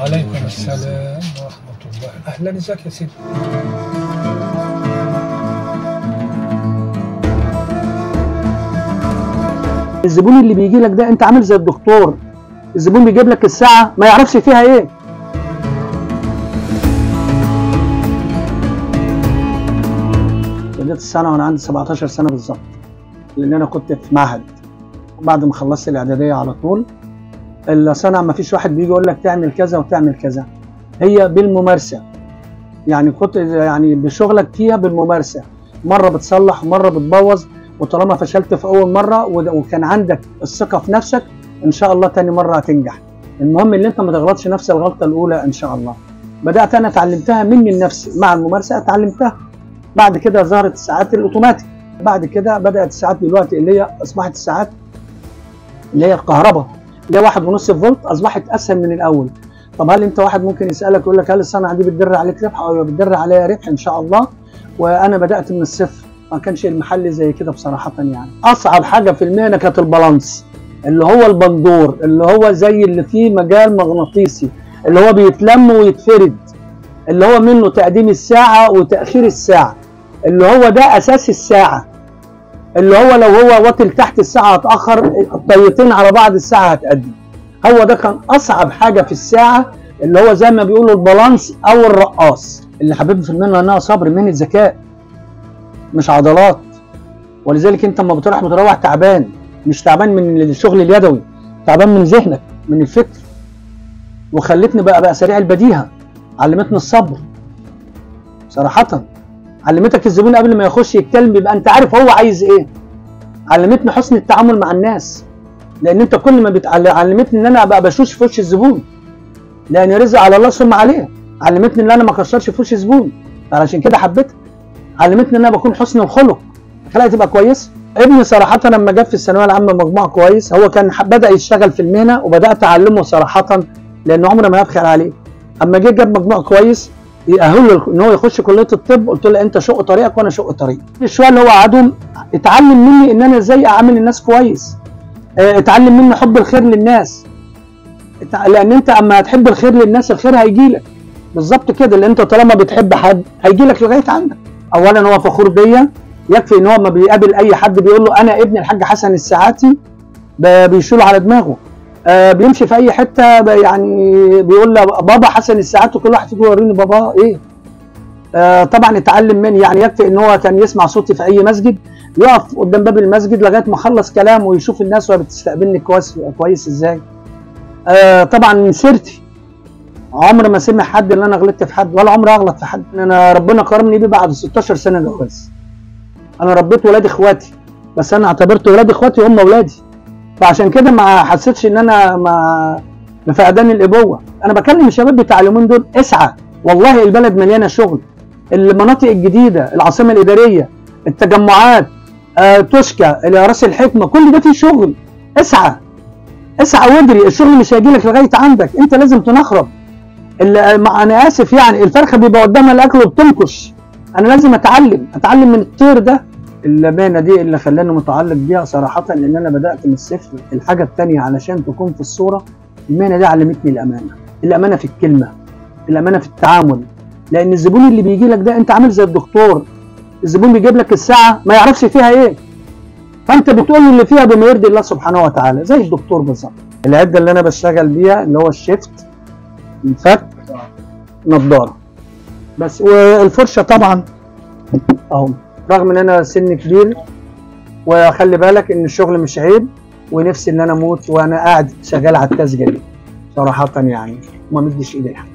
وعليكم السلام ورحمة الله أهلا ازيك يا سيدي الزبون اللي بيجي لك ده انت عامل زي الدكتور الزبون بيجيب لك الساعه ما يعرفش فيها ايه بدأت السنه وانا عندي 17 سنه بالظبط لان انا كنت في معهد بعد ما خلصت الاعداديه على طول الصنعه ما فيش واحد بيجي يقول لك تعمل كذا وتعمل كذا هي بالممارسه يعني كنت يعني بشغلك فيها بالممارسه مره بتصلح ومره بتبوظ وطالما فشلت في اول مره وده- وكان عندك الثقه في نفسك ان شاء الله تاني مره هتنجح المهم ان انت ما تغلطش نفس الغلطه الاولى ان شاء الله بدات انا اتعلمتها مني لنفسي مع الممارسه اتعلمتها بعد كده ظهرت الساعات الاوتوماتيك بعد كده بدات الساعات دلوقتي اللي هي اصبحت الساعات اللي هي الكهرباء اللي هي واحد ونص فولت اصبحت اسهل من الاول طب هل انت واحد ممكن يسالك يقول لك هل الصنعه دي بتدر عليك ربح او بتدر عليها ربح ان شاء الله وانا بدات من الصفر ما كانش المحل زي كده بصراحه يعني اصعب حاجه في المهنه كانت البالانس اللي هو البندور اللي هو زي اللي فيه مجال مغناطيسي اللي هو بيتلم ويتفرد اللي هو منه تقديم الساعه وتاخير الساعه اللي هو ده اساس الساعه اللي هو لو هو واطل تحت الساعه هتاخر الطيتين على بعض الساعه هتقدم هو ده كان اصعب حاجه في الساعه اللي هو زي ما بيقولوا البالانس او الرقاص اللي حبيبي في المهنه انها صبر مهنه ذكاء مش عضلات ولذلك انت لما بتروح بتروح تعبان مش تعبان من الشغل اليدوي تعبان من ذهنك من الفكر وخلتني بقى بقى سريع البديهه علمتني الصبر صراحه علمتك الزبون قبل ما يخش يتكلم يبقى انت عارف هو عايز ايه علمتني حسن التعامل مع الناس لان انت كل ما بتعل... علمتني ان انا ابقى بشوش في وش الزبون لان رزق على الله ثم عليه علمتني ان انا ما اكشرش في وش الزبون علشان كده حبيتها علمتني ان انا بكون حسن الخلق خلقي تبقى كويس ابني صراحة لما جاب في الثانوية العامة مجموع كويس هو كان ح- بدأ يشتغل في المهنة وبدأت أعلمه صراحة لأن عمري ما هبخل عليه أما جه جاب مجموع كويس يأهله إن هو يخش كلية الطب قلت له أنت شق طريقك وأنا شق طريقي الشوية اللي هو قعدهم اتعلم مني إن أنا إزاي أعامل الناس كويس اه، اتعلم مني حب الخير للناس اتع- لأن أنت أما هتحب الخير للناس الخير هيجي لك بالظبط كده اللي أنت طالما بتحب حد هيجي لك لغاية عندك أولا هو فخور بيا يكفي ان هو ما بيقابل اي حد بيقول له انا ابن الحاج حسن الساعاتي ب- بيشيله على دماغه آه بيمشي في اي حته ب- يعني بيقول له بابا حسن الساعاتي كل واحد فيكم يوريني بابا ايه آه طبعا اتعلم مني يعني يكفي ان هو كان يسمع صوتي في اي مسجد يقف قدام باب المسجد لغايه ما اخلص كلام ويشوف الناس وهي بتستقبلني كويس كويس ازاي آه طبعا من سيرتي عمر ما سمع حد ان انا غلطت في حد ولا عمري اغلط في حد انا ربنا كرمني بيه بعد 16 سنه جواز انا ربيت ولاد اخواتي بس انا اعتبرت ولاد اخواتي هم ولادي فعشان كده ما حسيتش ان انا ما بفقدان الابوه انا بكلم الشباب بتاع اليومين دول اسعى والله البلد مليانه شغل المناطق الجديده العاصمه الاداريه التجمعات آه، توشكا راس الحكمه كل ده فيه شغل اسعى اسعى وادري الشغل مش هيجي لك لغايه عندك انت لازم تنخرب ال- مع- انا اسف يعني الفرخه بيبقى قدامها الاكل وبتنكش انا لازم اتعلم اتعلم من الطير ده المهنه دي اللي خلاني متعلق بيها صراحه لان انا بدات من الصفر الحاجه الثانيه علشان تكون في الصوره المهنه دي علمتني الامانه الامانه في الكلمه الامانه في التعامل لان الزبون اللي بيجي لك ده انت عامل زي الدكتور الزبون بيجيب لك الساعه ما يعرفش فيها ايه فانت بتقول له اللي فيها بما يرضي الله سبحانه وتعالى زي الدكتور بالظبط العده اللي انا بشتغل بيها اللي هو الشيفت الفك نظاره بس والفرشه طبعا اهو رغم ان انا سن كبير وخلي بالك ان الشغل مش عيب ونفسي ان انا اموت وانا قاعد شغال على التسجيل صراحه يعني ما مديش ايدي لحد